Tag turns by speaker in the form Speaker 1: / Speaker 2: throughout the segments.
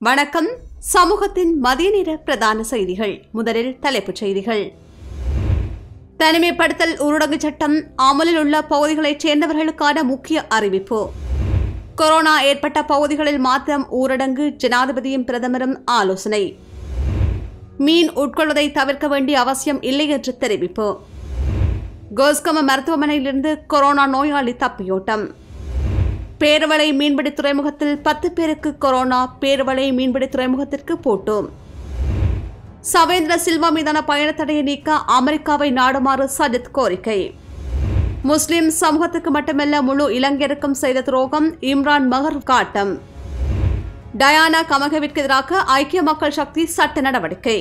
Speaker 1: வணக்கம் சமூகத்தின் மதிய நேர பிரதான செய்திகள் முதலில் தலைப்புச் செய்திகள் தனிமைப்படுத்தல் ஊரடங்கு சட்டம் அமலில் உள்ள பகுதிகளைச் சேர்ந்தவர்களுக்கான முக்கிய அறிவிப்பு கொரோனா ஏற்பட்ட பகுதிகளில் மாத்திரம் ஊரடங்கு ஜனாதிபதியும் பிரதமரும் ஆலோசனை மீன் உட்கொள்வதை தவிர்க்க வேண்டிய அவசியம் இல்லை என்று தெரிவிப்பு கோஸ்கம மருத்துவமனையிலிருந்து கொரோனா நோயாளி தப்பியோட்டம் பேருவளை மீன்பிடி துறைமுகத்தில் பத்து பேருக்கு கொரோனா பேருவளை மீன்பிடி துறைமுகத்திற்கு போட்டு சவேந்திர சில்வா மீதான பயணத்தடையை நீக்க அமெரிக்காவை நாடுமாறு சஜித் கோரிக்கை முஸ்லிம் சமூகத்துக்கு மட்டுமல்ல முழு இளைஞருக்கும் செய்த துரோகம் இம்ரான் மகர் காட்டம் டயானா கமகவிற்கு எதிராக ஐக்கிய மக்கள் சக்தி சட்ட நடவடிக்கை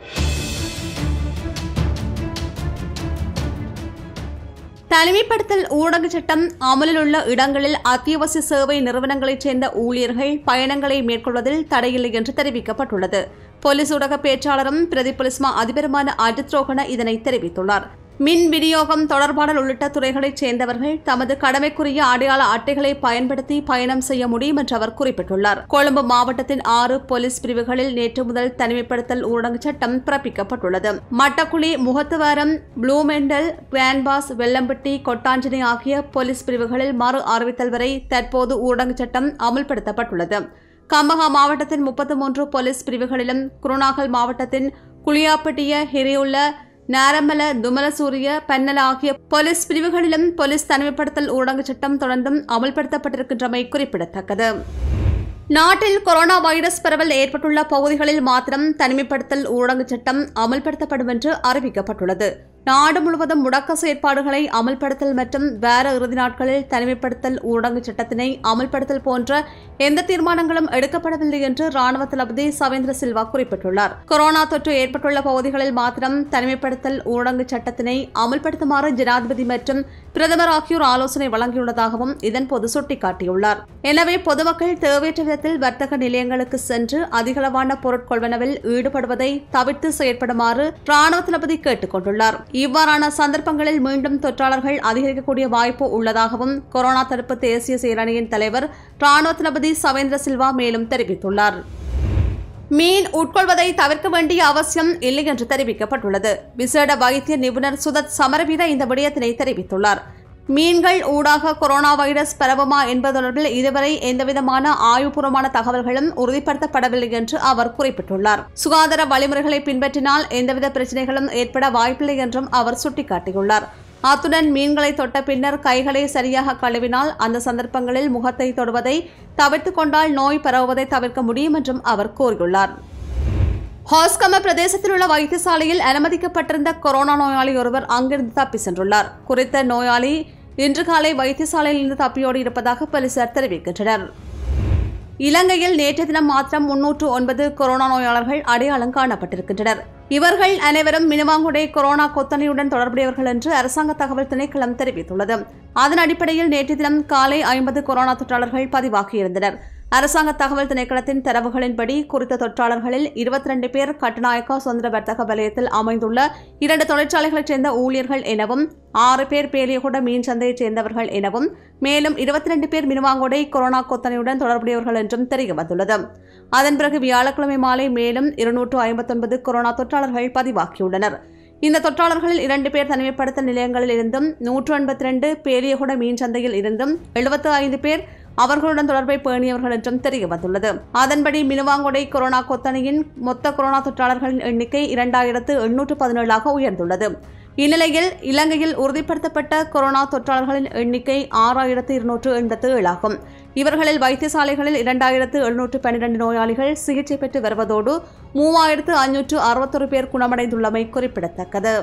Speaker 1: தனிமைப்படுத்தல் ஊடக சட்டம் அமலில் உள்ள இடங்களில் அத்தியாவசிய சேவை நிறுவனங்களைச் சேர்ந்த ஊழியர்கள் பயணங்களை மேற்கொள்வதில் தடையில்லை என்று தெரிவிக்கப்பட்டுள்ளது போலீஸ் ஊடக பேச்சாளரும் பிரதி போலீஸ் மா அதிபருமான அஜித் ரோகன இதனை தெரிவித்துள்ளார் மின் விநியோகம் தொடர்பாடல் உள்ளிட்ட துறைகளைச் சேர்ந்தவர்கள் தமது கடமைக்குரிய அடையாள அட்டைகளை பயன்படுத்தி பயணம் செய்ய முடியும் என்று அவர் குறிப்பிட்டுள்ளார் கொழும்பு மாவட்டத்தின் ஆறு போலீஸ் பிரிவுகளில் நேற்று முதல் தனிமைப்படுத்தல் ஊரடங்கு சட்டம் பிறப்பிக்கப்பட்டுள்ளது மட்டக்குழி முகத்துவாரம் ப்ளூமெண்டல் கிராண்ட்பாஸ் வெள்ளம்பட்டி கொட்டாஞ்சனி ஆகிய போலீஸ் பிரிவுகளில் மறு அறிவித்தல் வரை தற்போது ஊரடங்கு சட்டம் அமுல்படுத்தப்பட்டுள்ளது கம்பஹா மாவட்டத்தின் முப்பத்தி மூன்று போலீஸ் பிரிவுகளிலும் குருநாகல் மாவட்டத்தின் குளியாப்பட்டிய ஹிரியுள்ள நாரமல துமலசூரிய பன்னல ஆகிய போலீஸ் பிரிவுகளிலும் போலீஸ் தனிமைப்படுத்தல் ஊரடங்கு சட்டம் தொடர்ந்தும் அமல்படுத்தப்பட்டிருக்கின்றமை குறிப்பிடத்தக்கது நாட்டில் கொரோனா வைரஸ் பரவல் ஏற்பட்டுள்ள பகுதிகளில் மாத்திரம் தனிமைப்படுத்தல் ஊரடங்கு சட்டம் அமல்படுத்தப்படும் என்று அறிவிக்கப்பட்டுள்ளது நாடு முழுவதும் முடக்க செயற்பாடுகளை அமல்படுத்தல் மற்றும் வேற இறுதி நாட்களில் தனிமைப்படுத்தல் ஊரடங்கு சட்டத்தினை அமல்படுத்தல் போன்ற எந்த தீர்மானங்களும் எடுக்கப்படவில்லை என்று ராணுவ தளபதி சவேந்திர சில்வா குறிப்பிட்டுள்ளார் கொரோனா தொற்று ஏற்பட்டுள்ள பகுதிகளில் மாத்திரம் தனிமைப்படுத்தல் ஊரடங்கு சட்டத்தினை அமல்படுத்துமாறு ஜனாதிபதி மற்றும் பிரதமர் ஆகியோர் ஆலோசனை வழங்கியுள்ளதாகவும் இதன்போது சுட்டிக்காட்டியுள்ளார் எனவே பொதுமக்கள் தேவையற்ற விதத்தில் வர்த்தக நிலையங்களுக்கு சென்று அதிகளவான பொருட்கொள்வனவில் ஈடுபடுவதை தவிர்த்து செயற்படுமாறு ராணுவ தளபதி கேட்டுக் கொண்டுள்ளார் இவ்வாறான சந்தர்ப்பங்களில் மீண்டும் தொற்றாளர்கள் அதிகரிக்கக்கூடிய வாய்ப்பு உள்ளதாகவும் கொரோனா தடுப்பு தேசிய செயலணியின் தலைவர் ராணுவ தளபதி சவேந்திர சில்வா மேலும் தெரிவித்துள்ளார் மீன் உட்கொள்வதை தவிர்க்க வேண்டிய அவசியம் இல்லை என்று தெரிவிக்கப்பட்டுள்ளது விசேட வைத்திய நிபுணர் சுதத் சமரவீர இந்த விடயத்தினை தெரிவித்துள்ளார் மீன்கள் ஊடாக கொரோனா வைரஸ் பரவுமா என்பது தொடர்பில் இதுவரை எந்தவிதமான ஆய்வுபூர்வமான தகவல்களும் உறுதிப்படுத்தப்படவில்லை என்று அவர் குறிப்பிட்டுள்ளார் சுகாதார வழிமுறைகளை பின்பற்றினால் எந்தவித பிரச்சனைகளும் ஏற்பட வாய்ப்பில்லை என்றும் அவர் சுட்டிக்காட்டியுள்ளார் அத்துடன் மீன்களை தொட்ட பின்னர் கைகளை சரியாக கழுவினால் அந்த சந்தர்ப்பங்களில் முகத்தை தொடுவதை தவிர்த்துக் கொண்டால் நோய் பரவுவதை தவிர்க்க முடியும் என்றும் அவர் கூறியுள்ளார் ஹாஸ்கம பிரதேசத்தில் உள்ள வைத்தியசாலையில் அனுமதிக்கப்பட்டிருந்த கொரோனா நோயாளி ஒருவர் அங்கிருந்து தப்பி சென்றுள்ளார் குறித்த நோயாளி இன்று காலை வைத்தியசாலையில் இருந்து தப்பியோடி இருப்பதாக போலீசார் தெரிவிக்கின்றனர் இலங்கையில் நேற்று தினம் மாத்திரம் முன்னூற்று ஒன்பது கொரோனா நோயாளர்கள் அடையாளம் காணப்பட்டிருக்கின்றனர் இவர்கள் அனைவரும் மினுவாங்குடை கொரோனா கொத்தனையுடன் தொடர்புடையவர்கள் என்று அரசாங்க தகவல் திணைக்களம் தெரிவித்துள்ளது அதன் அடிப்படையில் நேற்று தினம் காலை ஐம்பது கொரோனா தொற்றாளர்கள் பதிவாகியிருந்தனர் அரசாங்க தகவல் திணைக்களத்தின் தரவுகளின்படி குறித்த தொற்றாளர்களில் இருபத்தி ரெண்டு பேர் கட்டுநாயக்கா சுதந்திர வர்த்தக வலயத்தில் அமைந்துள்ள இரண்டு தொழிற்சாலைகளைச் சேர்ந்த ஊழியர்கள் எனவும் ஆறு பேர் பேலியகுட மீன் சந்தையைச் சேர்ந்தவர்கள் எனவும் மேலும் இருபத்தி ரெண்டு பேர் மினுவாங்கோடை கொரோனா கொத்தனையுடன் தொடர்புடையவர்கள் என்றும் தெரியவந்துள்ளது அதன் பிறகு வியாழக்கிழமை மாலை மேலும் இருநூற்று ஐம்பத்தொன்பது கொரோனா தொற்றாளர்கள் பதிவாகியுள்ளனர் இந்த தொற்றாளர்களில் இரண்டு பேர் தனிமைப்படுத்தல் நிலையங்களில் இருந்தும் நூற்று எண்பத்தி ரெண்டு பேலியகுட மீன் சந்தையில் இருந்தும் எழுபத்து ஐந்து பேர் அவர்களுடன் தொடர்பை பேணியவர்கள் என்றும் தெரிய வந்துள்ளது அதன்படி மினுவாங்கொடை கொரோனா கொத்தனையின் மொத்த கொரோனா தொற்றாளர்களின் எண்ணிக்கை இரண்டாயிரத்து எண்ணூற்று பதினேழாக உயர்ந்துள்ளது இந்நிலையில் இலங்கையில் உறுதிப்படுத்தப்பட்ட கொரோனா தொற்றாளர்களின் எண்ணிக்கை ஆறாயிரத்து இருநூற்று எண்பத்து ஏழாகும் இவர்களில் வைத்தியசாலைகளில் இரண்டாயிரத்து எழுநூற்று பன்னிரண்டு நோயாளிகள் சிகிச்சை பெற்று வருவதோடு மூவாயிரத்து ஐநூற்று அறுபத்தொரு பேர் குணமடைந்துள்ளமை குறிப்பிடத்தக்கது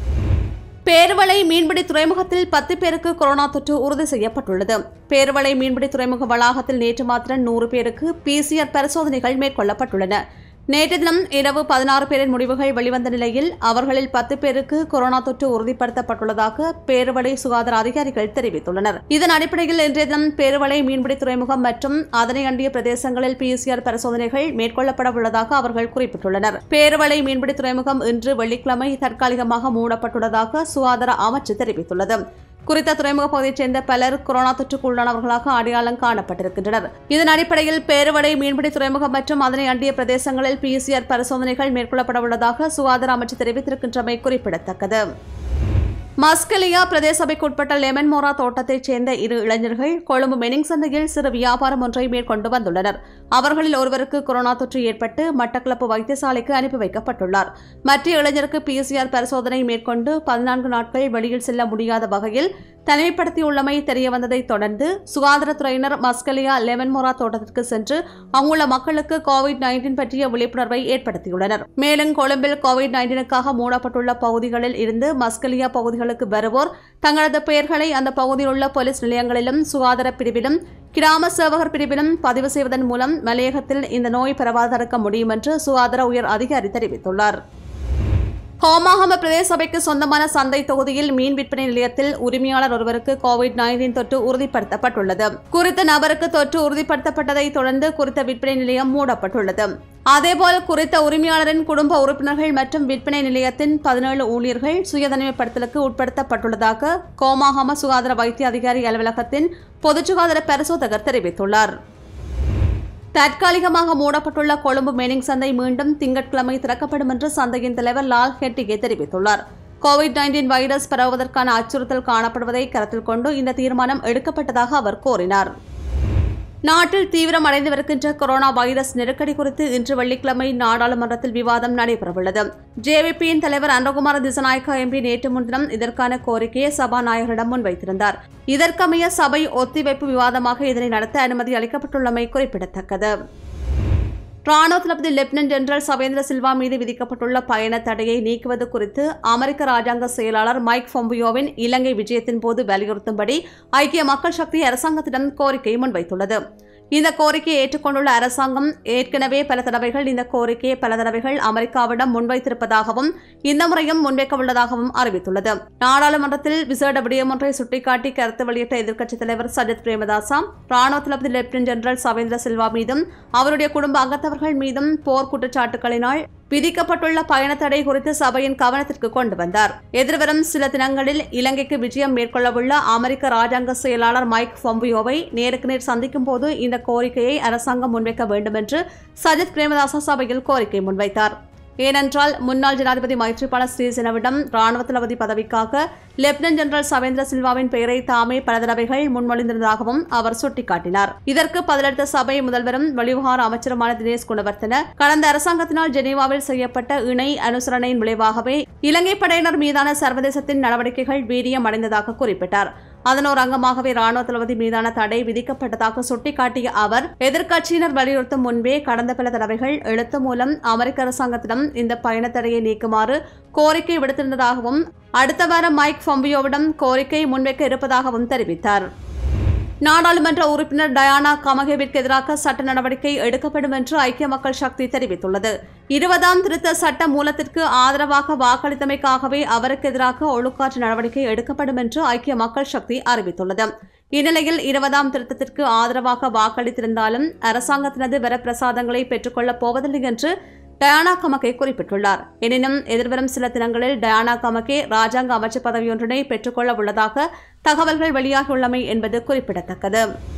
Speaker 1: பேருவளை மீன்பிடி துறைமுகத்தில் பத்து பேருக்கு கொரோனா தொற்று உறுதி செய்யப்பட்டுள்ளது பேருவளை மீன்பிடி துறைமுக வளாகத்தில் நேற்று மாத்திரம் நூறு பேருக்கு பிசிஆர் பரிசோதனைகள் மேற்கொள்ளப்பட்டுள்ளன நேற்று தினம் இரவு பதினாறு பேரின் முடிவுகள் வெளிவந்த நிலையில் அவர்களில் பத்து பேருக்கு கொரோனா தொற்று உறுதிப்படுத்தப்பட்டுள்ளதாக பேருவளை சுகாதார அதிகாரிகள் தெரிவித்துள்ளனர் இதன் அடிப்படையில் இன்றைய தினம் பேருவளை மீன்பிடி துறைமுகம் மற்றும் அதனை அண்டிய பிரதேசங்களில் பிசிஆர் பரிசோதனைகள் மேற்கொள்ளப்பட உள்ளதாக அவர்கள் குறிப்பிட்டுள்ளனர் பேருவளை மீன்பிடி துறைமுகம் இன்று வெள்ளிக்கிழமை தற்காலிகமாக மூடப்பட்டுள்ளதாக சுகாதார அமைச்சு தெரிவித்துள்ளது குறித்த துறைமுக பகுதியைச் சேர்ந்த பலர் கொரோனா தொற்றுக்கு உள்ளானவர்களாக அடையாளம் காணப்பட்டிருக்கின்றனர் இதன் அடிப்படையில் பேருவடை மீன்பிடி துறைமுகம் மற்றும் அதனை அண்டிய பிரதேசங்களில் பிசிஆர் பரிசோதனைகள் மேற்கொள்ளப்பட உள்ளதாக சுகாதார அமைச்சு தெரிவித்திருக்கின்றமை குறிப்பிடத்தக்கது மஸ்கலியா பிரதேச சபைக்கு உட்பட்ட லெமன் மோரா தோட்டத்தைச் சேர்ந்த இரு இளைஞர்கள் கொழும்பு மெனிங் சந்தையில் சிறு வியாபாரம் ஒன்றை மேற்கொண்டு வந்துள்ளனர் அவர்களில் ஒருவருக்கு கொரோனா தொற்று ஏற்பட்டு மட்டக்களப்பு வைத்தியசாலைக்கு அனுப்பி வைக்கப்பட்டுள்ளார் மற்ற இளைஞருக்கு பிசிஆர் பரிசோதனை மேற்கொண்டு பதினான்கு நாட்கள் வெளியில் செல்ல முடியாத வகையில் தனிமைப்படுத்தியுள்ளமை தெரியவந்ததை தொடர்ந்து சுகாதாரத்துறையினர் மஸ்கலியா லெமன் மோரா தோட்டத்திற்கு சென்று அங்குள்ள மக்களுக்கு கோவிட் நைன்டீன் பற்றிய விழிப்புணர்வை ஏற்படுத்தியுள்ளனர் மேலும் கொழும்பில் கோவிட் நைன்டீனுக்காக மூடப்பட்டுள்ள பகுதிகளில் இருந்து மஸ்கலியா பகுதிகளுக்கு வருவோர் தங்களது பெயர்களை அந்த பகுதியில் உள்ள போலீஸ் நிலையங்களிலும் சுகாதார பிரிவிலும் கிராம சேவகர் பிரிவிலும் பதிவு செய்வதன் மூலம் மலையகத்தில் இந்த நோய் பரவாது தடுக்க முடியும் என்று சுகாதார உயர் அதிகாரி தெரிவித்துள்ளார் ஹோமாகம பிரதேச சபைக்கு சொந்தமான சந்தை தொகுதியில் மீன் விற்பனை நிலையத்தில் உரிமையாளர் ஒருவருக்கு கோவிட் நைன்டீன் தொற்று உறுதிப்படுத்தப்பட்டுள்ளது குறித்த நபருக்கு தொற்று உறுதிப்படுத்தப்பட்டதை தொடர்ந்து குறித்த விற்பனை நிலையம் மூடப்பட்டுள்ளது அதேபோல் குறித்த உரிமையாளரின் குடும்ப உறுப்பினர்கள் மற்றும் விற்பனை நிலையத்தின் பதினேழு ஊழியர்கள் சுயதனிமைப்படுத்தலுக்கு உட்படுத்தப்பட்டுள்ளதாக கோமாகம சுகாதார வைத்திய அதிகாரி அலுவலகத்தின் பொது சுகாதார பரிசோதகர் தெரிவித்துள்ளார் தற்காலிகமாக மூடப்பட்டுள்ள கொழும்பு மேனிங் சந்தை மீண்டும் திங்கட்கிழமை திறக்கப்படும் என்று சந்தையின் தலைவர் லால் ஹெட்டிகே தெரிவித்துள்ளார் கோவிட் நைன்டீன் வைரஸ் பரவுவதற்கான அச்சுறுத்தல் காணப்படுவதை கருத்தில் கொண்டு இந்த தீர்மானம் எடுக்கப்பட்டதாக அவர் கூறினார் நாட்டில் தீவிரம் அடைந்து வருகின்ற கொரோனா வைரஸ் நெருக்கடி குறித்து இன்று வெள்ளிக்கிழமை நாடாளுமன்றத்தில் விவாதம் நடைபெறவுள்ளது ஜேவிபியின் தலைவர் அனுகுமார திசநாயக்கா எம்பி நேற்று முன்தினம் இதற்கான கோரிக்கையை சபாநாயகரிடம் முன்வைத்திருந்தார் இதற்கமைய சபை ஒத்திவைப்பு விவாதமாக இதனை நடத்த அனுமதி அளிக்கப்பட்டுள்ளமை குறிப்பிடத்தக்கது ராணுவ தளபதி லெப்டினன்ட் ஜெனரல் சவேந்திர சில்வா மீது விதிக்கப்பட்டுள்ள பயண தடையை நீக்குவது குறித்து அமெரிக்க ராஜாங்க செயலாளர் மைக் பொம்பியோவின் இலங்கை விஜயத்தின் போது வலியுறுத்தும்படி ஐக்கிய மக்கள் சக்தி அரசாங்கத்திடம் கோரிக்கை முன்வைத்துள்ளது இந்த கோரிக்கையை ஏற்றுக்கொண்டுள்ள அரசாங்கம் ஏற்கனவே பல தடவைகள் இந்த கோரிக்கையை பல தடவைகள் அமெரிக்காவிடம் முன்வைத்திருப்பதாகவும் இந்த முறையும் முன்வைக்க உள்ளதாகவும் அறிவித்துள்ளது நாடாளுமன்றத்தில் விசேட விடயம் ஒன்றை சுட்டிக்காட்டி கருத்து வெளியிட்ட எதிர்க்கட்சித் தலைவர் சஜித் பிரேமதாசா ராணுவ தளபதி லெப்டினன்ட் ஜெனரல் சவேந்திர சில்வா மீதும் அவருடைய குடும்ப அங்கத்தவர்கள் மீதும் போர் குற்றச்சாட்டுகளினால் விதிக்கப்பட்டுள்ள பயண தடை குறித்து சபையின் கவனத்திற்கு கொண்டு வந்தார் எதிர்வரும் சில தினங்களில் இலங்கைக்கு விஜயம் மேற்கொள்ளவுள்ள அமெரிக்க ராஜாங்க செயலாளர் மைக் பொம்பியோவை நேருக்கு நேர் சந்திக்கும் போது இந்த கோரிக்கையை அரசாங்கம் முன்வைக்க வேண்டும் என்று சஜித் பிரேமதாசா சபையில் கோரிக்கை முன்வைத்தார் ஏனென்றால் முன்னாள் ஜனாதிபதி மைத்ரிபால சிறிசேனவிடம் ராணுவ தளபதி பதவிக்காக லெப்டினன்ட் ஜெனரல் சவேந்திர சில்வாவின் பெயரை தாமே பல தடவைகள் முன்மொழிந்திருந்ததாகவும் அவர் சுட்டிக்காட்டினார் இதற்கு பதிலளித்த சபை முதல்வரும் வெளிவிவகார அமைச்சருமான தினேஷ் குணவர்த்தன கடந்த அரசாங்கத்தினால் ஜெனீவாவில் செய்யப்பட்ட இணை அனுசரணையின் விளைவாகவே இலங்கை படையினர் மீதான சர்வதேசத்தின் நடவடிக்கைகள் வீரியம் அடைந்ததாக குறிப்பிட்டார் அதன் ஒரு அங்கமாகவே ராணுவ தளபதி மீதான தடை விதிக்கப்பட்டதாக சுட்டிக்காட்டிய அவர் எதிர்க்கட்சியினர் வலியுறுத்தும் முன்பே கடந்த பல தடவைகள் எழுத்து மூலம் அமெரிக்க அரசாங்கத்திடம் இந்த பயண தடையை நீக்குமாறு கோரிக்கை விடுத்திருந்ததாகவும் அடுத்த வாரம் மைக் பொம்பியோவிடம் கோரிக்கை முன்வைக்க இருப்பதாகவும் தெரிவித்தார் நாடாளுமன்ற உறுப்பினர் டயானா கமகேவிற்கு எதிராக சட்ட நடவடிக்கை எடுக்கப்படும் என்று ஐக்கிய மக்கள் சக்தி தெரிவித்துள்ளது இருபதாம் திருத்த சட்ட மூலத்திற்கு ஆதரவாக வாக்களித்தமைக்காகவே அவருக்கு எதிராக ஒழுக்காற்று நடவடிக்கை எடுக்கப்படும் என்று ஐக்கிய மக்கள் சக்தி அறிவித்துள்ளது இந்நிலையில் இருபதாம் திருத்தத்திற்கு ஆதரவாக வாக்களித்திருந்தாலும் அரசாங்கத்தினது வரப்பிரசாதங்களை பெற்றுக்கொள்ளப் போவதில்லை என்று டயானா கமகே குறிப்பிட்டுள்ளார் எனினும் எதிர்வரும் சில தினங்களில் டயானா கமகே ராஜாங்க அமைச்சர் பதவியொன்றினை பெற்றுக்கொள்ள உள்ளதாக தகவல்கள் வெளியாகியுள்ளமை என்பது குறிப்பிடத்தக்கது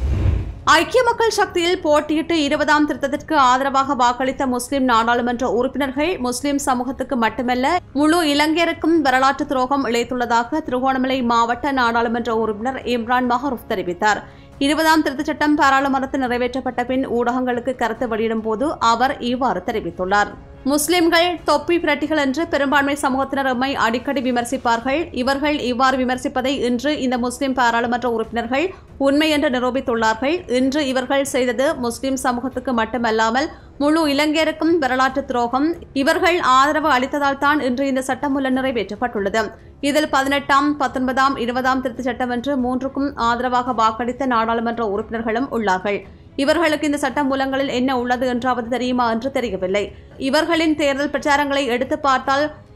Speaker 1: ஐக்கிய மக்கள் சக்தியில் போட்டியிட்டு இருபதாம் திருத்தத்திற்கு ஆதரவாக வாக்களித்த முஸ்லிம் நாடாளுமன்ற உறுப்பினர்கள் முஸ்லிம் சமூகத்துக்கு மட்டுமல்ல முழு இலங்கையருக்கும் வரலாற்று துரோகம் இழைத்துள்ளதாக திருகோணமலை மாவட்ட நாடாளுமன்ற உறுப்பினர் இம்ரான் மஹரூப் தெரிவித்தார் இருபதாம் திருத்தச் சட்டம் பாராளுமன்றத்தில் நிறைவேற்றப்பட்ட பின் ஊடகங்களுக்கு கருத்து வெளியிடும் போது அவர் இவ்வாறு தெரிவித்துள்ளார் முஸ்லிம்கள் தொப்பி பிரட்டிகள் என்று பெரும்பான்மை சமூகத்தினர் எம்மை அடிக்கடி விமர்சிப்பார்கள் இவர்கள் இவ்வாறு விமர்சிப்பதை இன்று இந்த முஸ்லிம் பாராளுமன்ற உறுப்பினர்கள் உண்மை என்று நிரூபித்துள்ளார்கள் இன்று இவர்கள் செய்தது முஸ்லிம் சமூகத்துக்கு மட்டுமல்லாமல் முழு இலங்கையருக்கும் வரலாற்று துரோகம் இவர்கள் ஆதரவு அளித்ததால் தான் இன்று இந்த சட்டமூலம் நிறைவேற்றப்பட்டுள்ளது இதில் பதினெட்டாம் பத்தொன்பதாம் இருபதாம் திருத்தச் சட்டம் என்று மூன்றுக்கும் ஆதரவாக வாக்களித்த நாடாளுமன்ற உறுப்பினர்களும் உள்ளார்கள் இவர்களுக்கு இந்த சட்ட மூலங்களில் என்ன உள்ளது என்றாவது தெரியுமா என்று தெரியவில்லை இவர்களின் தேர்தல் பிரச்சாரங்களை எடுத்து பார்த்தால்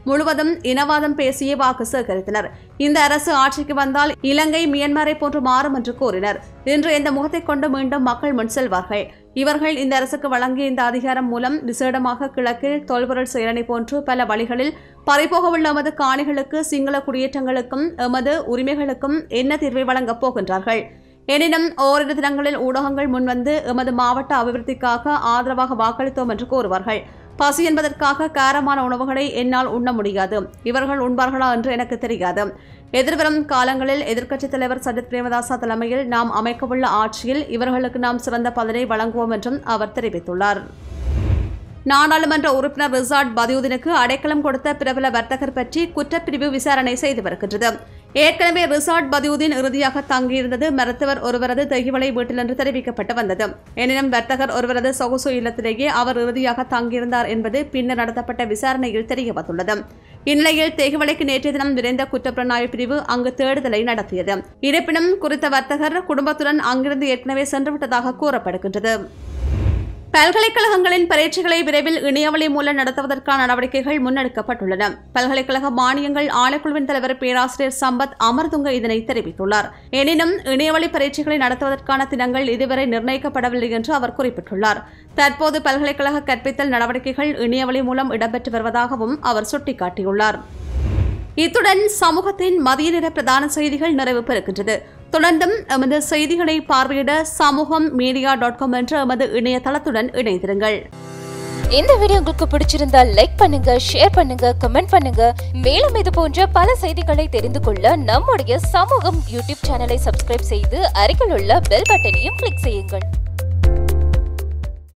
Speaker 1: முழுவதும் இனவாதம் பேசிய வாக்கு சேகரித்தனர் இந்த அரசு ஆட்சிக்கு வந்தால் இலங்கை மியன்மாரை போன்று மாறும் என்று கூறினர் இன்று இந்த முகத்தை கொண்டு மீண்டும் மக்கள் முன் செல்வார்கள் இவர்கள் இந்த அரசுக்கு வழங்கிய இந்த அதிகாரம் மூலம் விசேடமாக கிழக்கில் தொல்பொருள் செயலணி போன்று பல வழிகளில் பறிபோகவுள்ள எமது காணிகளுக்கு சிங்கள குடியேற்றங்களுக்கும் எமது உரிமைகளுக்கும் என்ன தீர்வை வழங்கப் போகின்றார்கள் எனினும் ஓரிரு தினங்களில் ஊடகங்கள் முன்வந்து எமது மாவட்ட அபிவிருத்திக்காக ஆதரவாக வாக்களித்தோம் என்று கூறுவார்கள் பசி என்பதற்காக காரமான உணவுகளை என்னால் உண்ண முடியாது இவர்கள் உண்பார்களா என்று எனக்கு தெரியாது எதிர்வரும் காலங்களில் எதிர்க்கட்சித் தலைவர் சஜித் பிரேமதாசா தலைமையில் நாம் அமைக்கவுள்ள ஆட்சியில் இவர்களுக்கு நாம் சிறந்த பதனை வழங்குவோம் என்றும் அவர் தெரிவித்துள்ளார் நாடாளுமன்ற உறுப்பினர் ரிசார்ட் பதியுதீனுக்கு அடைக்கலம் கொடுத்த பிரபல வர்த்தகர் பற்றி குற்றப்பிரிவு விசாரணை செய்து வருகின்றது ஏற்கனவே ரிசார்ட் பதியுதீன் இறுதியாக தங்கியிருந்தது மருத்துவர் ஒருவரது தெய்வலை வீட்டில் என்று தெரிவிக்கப்பட்டு வந்தது எனினும் வர்த்தகர் ஒருவரது சொகுசு இல்லத்திலேயே அவர் இறுதியாக தங்கியிருந்தார் என்பது பின்னர் நடத்தப்பட்ட விசாரணையில் தெரியவந்துள்ளது இந்நிலையில் தேகுவலைக்கு நேற்றைய தினம் விரைந்த குற்றப்புலனாய்வு பிரிவு அங்கு தேடுதலை நடத்தியது இருப்பினும் குறித்த வர்த்தகர் குடும்பத்துடன் அங்கிருந்து ஏற்கனவே சென்றுவிட்டதாக கூறப்படுகின்றது பல்கலைக்கழகங்களின் பரீட்சைகளை விரைவில் இணையவழி மூலம் நடத்துவதற்கான நடவடிக்கைகள் முன்னெடுக்கப்பட்டுள்ளன பல்கலைக்கழக மானியங்கள் ஆணைக்குழுவின் தலைவர் பேராசிரியர் சம்பத் அமர்துங்க இதனை தெரிவித்துள்ளார் எனினும் இணையவழி பரீட்சைகளை நடத்துவதற்கான தினங்கள் இதுவரை நிர்ணயிக்கப்படவில்லை என்று அவர் குறிப்பிட்டுள்ளார் தற்போது பல்கலைக்கழக கற்பித்தல் நடவடிக்கைகள் இணையவழி மூலம் இடம்பெற்று வருவதாகவும் அவர் சுட்டிக்காட்டியுள்ளார் இத்துடன் சமூகத்தின் மதிய நேர பிரதான செய்திகள் நிறைவு பெறுகின்றது தொடர்ந்தும் எமது செய்திகளை பார்வையிட சமூகம் மீடியா டாட் காம் என்ற எமது இணையதளத்துடன் இணைந்திருங்கள்
Speaker 2: இந்த வீடியோ உங்களுக்கு பிடிச்சிருந்தா லைக் பண்ணுங்க ஷேர் பண்ணுங்க கமெண்ட் பண்ணுங்க மேலும் இது போன்ற பல செய்திகளை தெரிந்து கொள்ள நம்முடைய சமூகம் யூடியூப் சேனலை சப்ஸ்கிரைப் செய்து அருகில் உள்ள பெல் பட்டனையும் கிளிக் செய்யுங்கள்